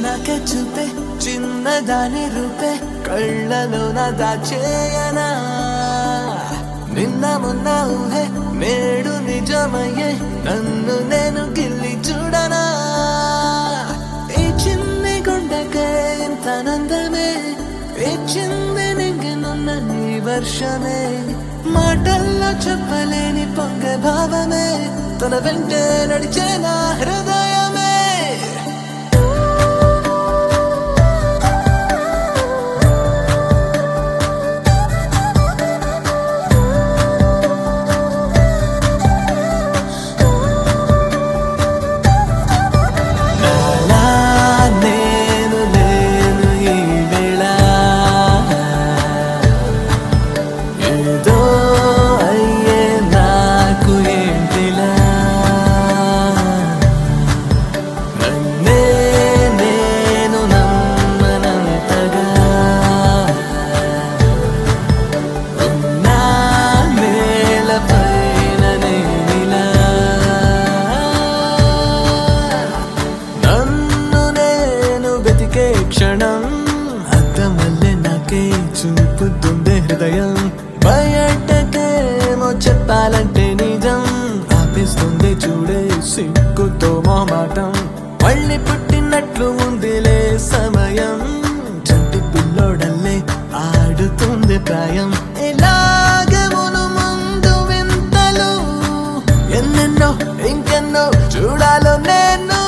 నాకే చూపే చిన్నదాని రూపే కళ్ళలో నా దాచేయనా నిన్న మొన్న ఊహే నేడు నిజమయ్యే నన్ను నేను గిల్లి చూడనా ఈ చిన్ని గుండెకే ఇంత నందమే ఈ చిన్ని నింగినున్న నీ వర్షమే మాటల్లో చెప్పలేని పొంగ భావమే తన వెంటే నడిచే నా హృదయమే నాలా నేను లేను ఈ వేళ ఏదో అయ్యే నాకు ఏంటిలా నన్నే నేను నమ్మనంతగా ఉన్నా నేలపైన నేనిలా నన్ను నేను వెతికే క్షణం అద్దమల్లే నాకే చూపుతుందే హృదయం బయటకేమో చెప్పాలంటే నిజం ఆపిస్తుంది చూడే సిగ్గుతో మొహమాటం మళ్ళీ పుట్టినట్లు ఉందిలే సమయం చంటి పిల్లోడల్లే ఆడుతుంది ప్రాయం ఇలాగే మును ముందు వింతలు ఎన్నెన్నో ఇంకెన్నో చూడాలో నేను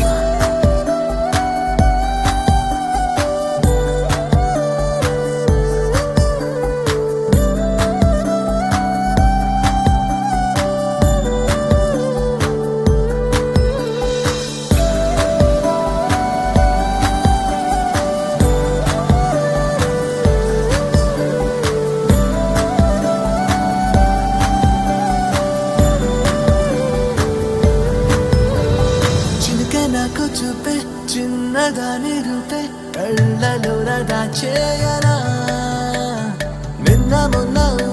చినుక నాకు చూపే చిన్నదాని రూపే కళ్ళలో దాచేయనా నిన్న మొన్న